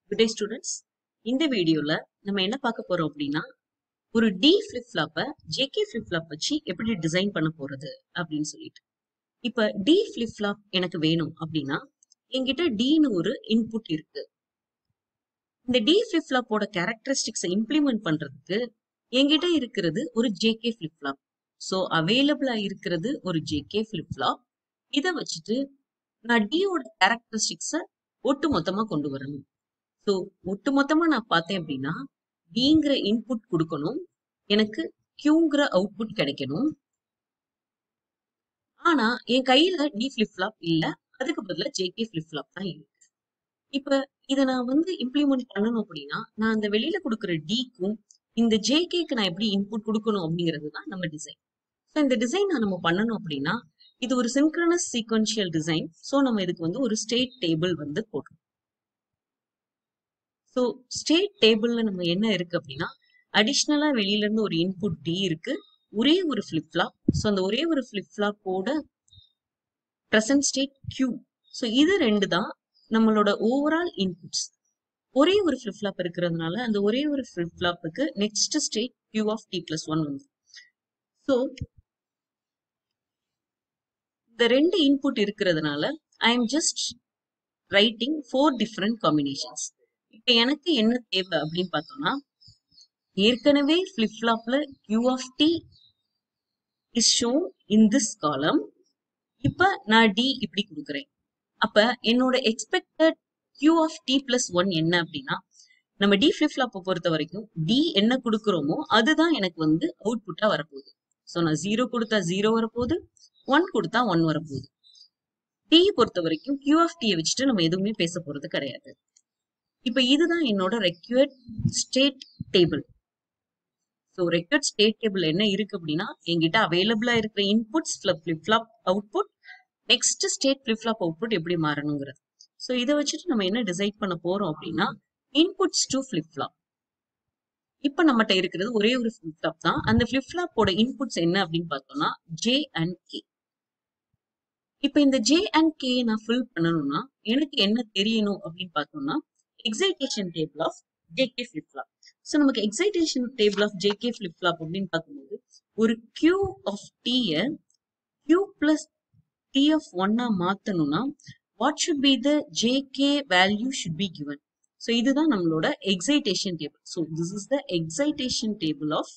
Good day students இந்த வீடியோல நம்ம என்ன பார்க்க போறோம் அப்படின்னா ஒரு டி ஃபிளிப் ஃப்ளாப்பை ஜேகே ஃபிளிப் ஃப்ளாப் வச்சு எப்படி டிசைன் பண்ண போறது அப்படின்னு சொல்லிட்டு இப்ப டி ஃபிளிப் ஃப்ளாப் எனக்கு வேணும் அப்படின்னா என்கிட்ட டின்னு ஒரு இன்புட் இருக்கு இந்த டி ஃபிளிப் ஃப்ளாப்போட கேரக்டரிஸ்டிக்ஸை இம்ப்ளிமெண்ட் பண்றதுக்கு என்கிட்ட இருக்கிறது ஒரு ஜேகே ஃபிளிப் ஃப்ளாப் ஸோ அவைலபிளா இருக்கிறது ஒரு ஜேகே ஃபிளிப் ஃப்ளாப் இதை வச்சுட்டு நான் டியோட கேரக்டரிஸ்டிக்ஸை ஒட்டு மொத்தமா கொண்டு வரணும் ஸோ ஒட்டு மொத்தமா நான் பார்த்தேன் அப்படின்னா டிங்கிற இன்புட் கொடுக்கணும் எனக்கு கியூங்கிற அவுட்புட் கிடைக்கணும் ஆனா என் கையில டி ஃபிளிப் ஃப்ளாப் இல்ல அதுக்கு பதிலா ஜேகே ஃபிளிப் ஃப்ளாப் தான் இருக்கு இப்ப இதை நான் வந்து இம்ப்ளிமெண்ட் பண்ணணும் அப்படின்னா நான் அந்த வெளியில கொடுக்குற டிக்கும் இந்த ஜேகேக்கு நான் எப்படி இன்புட் கொடுக்கணும் அப்படிங்கிறது தான் நம்ம டிசைன் ஸோ இந்த டிசைன் நம்ம பண்ணணும் அப்படின்னா இது ஒரு சிங்க்ரனஸ் சீக்வன்ஷியல் டிசைன் ஸோ நம்ம இதுக்கு வந்து ஒரு ஸ்டேட் டேபிள் வந்து போடுறோம் ஸோ ஸ்டேட் டேபிள்ல நம்ம என்ன இருக்கு அப்படின்னா அடிஷ்னலா வெளியில இருந்து ஒரு இன்புட் டி இருக்கு ஒரே ஒரு ஃபிளிப் ஃப்ளாப் ஸோ அந்த ஒரே ஒரு ஃபிளிப் ஃப்ளாப்போட ப்ரெசன்ட் ஸ்டேட் கியூ ஸோ இது ரெண்டு தான் நம்மளோட ஓவரால் இன்புட்ஸ் ஒரே ஒரு ஃபிளிப் ஃப்ளாப் இருக்கிறதுனால அந்த ஒரே ஒரு ஃபிளிப் ஃப்ளாப்புக்கு next state Q of T plus one வந்து ஸோ இந்த ரெண்டு இன்புட் இருக்கிறதுனால I am just writing four different combinations இப்போ எனக்கு என்ன தேவை அப்படின்னு பார்த்தோம்னா ஏற்கனவே ஃபிளிப் ஃப்ளாப்ல Q of T is shown in this column இப்ப நான் டி இப்படி கொடுக்குறேன் அப்ப என்னோட expected Q of T plus one என்ன அப்படின்னா நம்ம டி ஃபிளிப் ஃப்ளாப்பை பொறுத்த வரைக்கும் டி என்ன கொடுக்குறோமோ அதுதான் எனக்கு வந்து அவுட்புட்டா வரப்போகுது ஸோ நான் ஜீரோ கொடுத்தா ஜீரோ வரப்போகுது ஒன் கொடுத்தா ஒன் வரப்போகுது டி பொறுத்த வரைக்கும் கியூ ஆஃப் டியை வச்சுட்டு நம்ம எதுவுமே பேச போறது கிடையாது இப்ப இதுதான் என்னோட required state table so required state table என்ன இருக்கு அப்படின்னா என்கிட்ட அவைலபிளா இருக்கிற inputs flip flop output next state flip flop output எப்படி மாறணுங்கிறது ஸோ இதை வச்சுட்டு நம்ம என்ன டிசைட் பண்ண போறோம் அப்படின்னா இன்புட்ஸ் டு ஃபிளிப் ஃப்ளாப் இப்ப நம்மகிட்ட இருக்கிறது ஒரே ஒரு ஃபிளிப் ஃப்ளாப் தான் அந்த ஃபிளிப் ஃப்ளாப்போட இன்புட்ஸ் என்ன அப்படின்னு பார்த்தோம்னா ஜே அண்ட் கே இப்ப இந்த ஜே அண்ட் கே நான் ஃபில் பண்ணணும்னா எனக்கு என்ன தெரியணும் அப்படின்னு பார்த்தோம்னா excitation table of JK flip flop so நமக்கு excitation table of JK flip flop அப்படின்னு பார்க்கும்போது ஒரு கியூ ஆஃப் டீயை கியூ பிளஸ் டி ஆஃப் ஒன்னா மாத்தணும்னா what should be the JK value should be given so இதுதான் நம்மளோட excitation table so this is the excitation table of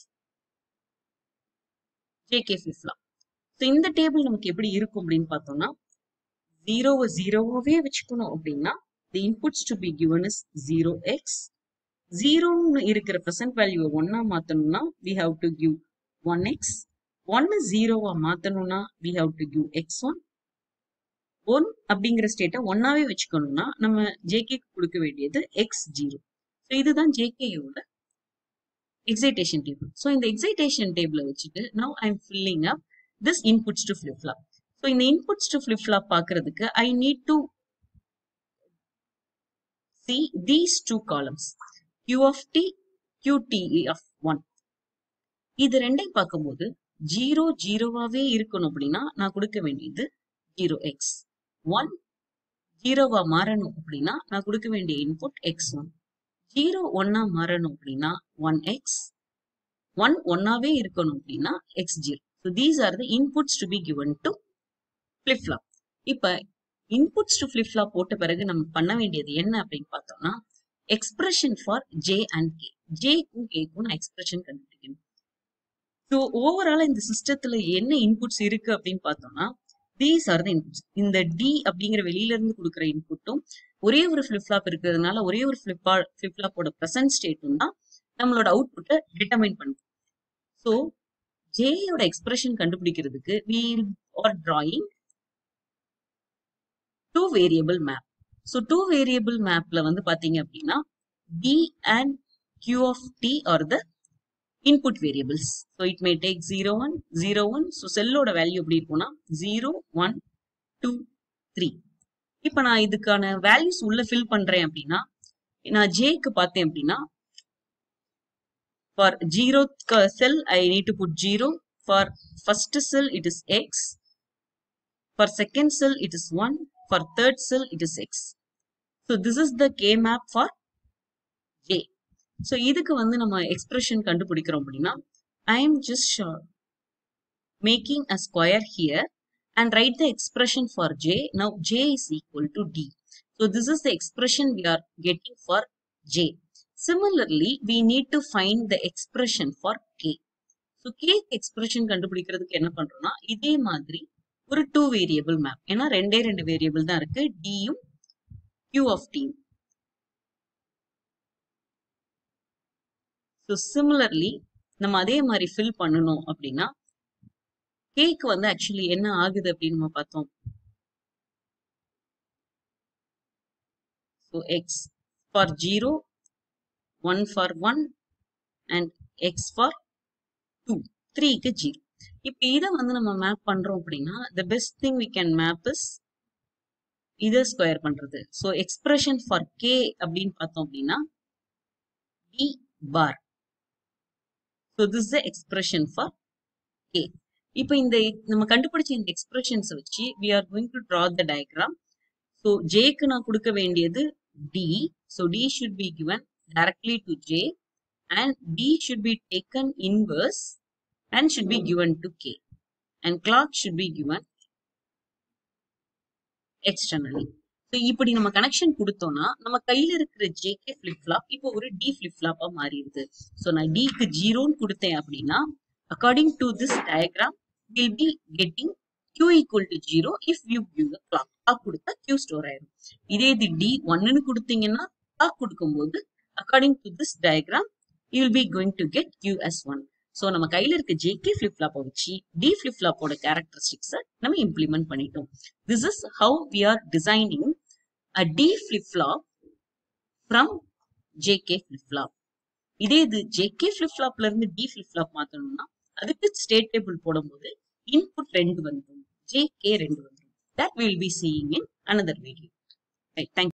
JK flip flop so இந்த table நமக்கு எப்படி இருக்கும் அப்படின்னு பார்த்தோம்னா ஜீரோவை ஜீரோவாவே வச்சுக்கணும் அப்படின்னா the inputs to be given is zero X ஜீரோன்னு இருக்கிற ப்ரெசன்ட் வேல்யூவை ஒன்னா மாத்தணும்னா we have to give one X ஒன்னு ஜீரோவா மாத்தணும்னா we have to give X one one அப்படிங்கிற ஸ்டேட்டை ஒன்னாவே வச்சுக்கணும்னா நம்ம ஜேகே கொடுக்க வேண்டியது எக்ஸ் ஜீரோ ஸோ இதுதான் ஜேகேயோட எக்ஸைட்டேஷன் டேபிள் ஸோ இந்த எக்ஸைட்டேஷன் டேபிளை வச்சுட்டு now I am filling up this inputs to flip flop so இந்த இன்புட்ஸ் டு ஃபிளிப் ஃப்ளாப் பார்க்கறதுக்கு I need to see these two columns q of t qt of 1 இது ரெண்டையும் பார்க்கும்போது zero ஜீரோவாவே இருக்கணும் அப்படின்னா நான் கொடுக்க வேண்டியது ஜீரோ எக்ஸ் ஒன் ஜீரோவா மாறணும் அப்படின்னா நான் கொடுக்க வேண்டிய இன்புட் எக்ஸ் ஒன் ஜீரோ ஒன்னா மாறணும் அப்படின்னா ஒன் எக்ஸ் ஒன் ஒன்னாவே இருக்கணும் அப்படின்னா X zero so these are the inputs to be given to flip flop இப்ப இன்புட்ஸ் டு ஃபிளிப் ஃப்ளாப் போட்ட பிறகு நம்ம பண்ண வேண்டியது என்ன அப்படின்னு பார்த்தோம்னா expression for J and K ஜேக்கும் கேக்கும் நான் எக்ஸ்பிரஷன் கண்டுபிடிக்கணும் ஸோ ஓவராலா இந்த சிஸ்டத்துல என்ன இன்புட்ஸ் இருக்கு அப்படின்னு பார்த்தோம்னா தீஸ் ஆர் த இன்புட்ஸ் இந்த டி அப்படிங்கிற வெளியில இருந்து கொடுக்குற இன்புட்டும் ஒரே ஒரு ஃபிளிப் ஃப்ளாப் இருக்கிறதுனால ஒரே ஒரு ஃபிளிப்பா ஃபிளிப் ஃப்ளாப்போட ப்ரெசன்ட் ஸ்டேட்டும் தான் நம்மளோட அவுட்புட்டை டிட்டர்மைன் பண்ணுது ஸோ ஜேயோட எக்ஸ்பிரஷன் கண்டுபிடிக்கிறதுக்கு we'll are drawing two variable map so two variable மேப்ல வந்து பாத்தீங்க அப்படின்னா T and Q of T are the input variables so it may take zero one zero one so செல்லோட வேல்யூ எப்படி இருக்கும்னா ஜீரோ ஒன் டூ த்ரீ இப்போ நான் இதுக்கான வேல்யூஸ் உள்ள ஃபில் பண்றேன் அப்படின்னா நான் ஜேக்கு பார்த்தேன் அப்படின்னா for zero cell I need to put zero for first cell it is X for second cell it is one for third cell it is x so this is the k map for J so இதுக்கு வந்து நம்ம எக்ஸ்பிரஷன் கண்டுபிடிக்கிறோம் அப்படின்னா I am just making a square here and write the expression for J now J is equal to T so this is the expression we are getting for J similarly we need to find the expression for K so K expression கண்டுபிடிக்கிறதுக்கு என்ன பண்றோம்னா இதே மாதிரி ஒரு two variable map ஏன்னா ரெண்டே ரெண்டு variable தான் இருக்கு டியும் கியூ ஆஃப் டியும் ஸோ சிமிலர்லி நம்ம அதே மாதிரி ஃபில் பண்ணணும் அப்படின்னா கேக் வந்து ஆக்சுவலி என்ன ஆகுது அப்படின்னு நம்ம பார்த்தோம் so X for zero one for one and X for two த்ரீக்கு ஜீரோ இப்போ இதை வந்து நம்ம மேப் பண்றோம் அப்படின்னா the best thing we can map is இதை ஸ்கொயர் பண்றது ஸோ எக்ஸ்பிரஷன் ஃபார் கே அப்படின்னு பார்த்தோம் அப்படின்னா T bar so this the expression for K இப்போ இந்த நம்ம கண்டுபிடிச்ச இந்த எக்ஸ்பிரஷன்ஸ் வச்சு we are going to draw the diagram so ஜேக்கு நான் கொடுக்க வேண்டியது T so D should be given directly to J and D should be taken inverse and should be given to K. And clock should be given externally. So இப்படி நம்ம connection கொடுத்தோம்னா நம்ம கையில இருக்கிற ஜேகே ஃபிளிப் ஃப்ளாப் இப்போ ஒரு T flip ஃப்ளாப்பா மாறிடுது so நான் டிக்கு ஜீரோன்னு கொடுத்தேன் அப்படின்னா according to this diagram will be getting Q equal to zero if you give clock clock கொடுத்தா கியூ ஸ்டோர் ஆயிரும் இதே இது டி ஒன்னு கொடுத்தீங்கன்னா கிளாக் கொடுக்கும்போது according to this diagram you will be going to get Q as one so நம்ம கையில இருக்க ஜேகே ஃபிளிப் ஃப்ளாப்பை வச்சு டி ஃபிளிப் ஃப்ளாப்போட கேரக்டரிஸ்டிக்ஸை நம்ம இம்ப்ளிமெண்ட் பண்ணிட்டோம் this is how we are designing a D flip flop from JK flip flop இதே இது JK flip ஃப்ளாப்ல இருந்து டி ஃபிளிப் ஃப்ளாப் மாத்தணும்னா அதுக்கு ஸ்டேட் டேபிள் போடும்போது இன்புட் ரெண்டு வந்துடும் ஜேகே ரெண்டு வந்துடும் that will be seeing in another video right thank you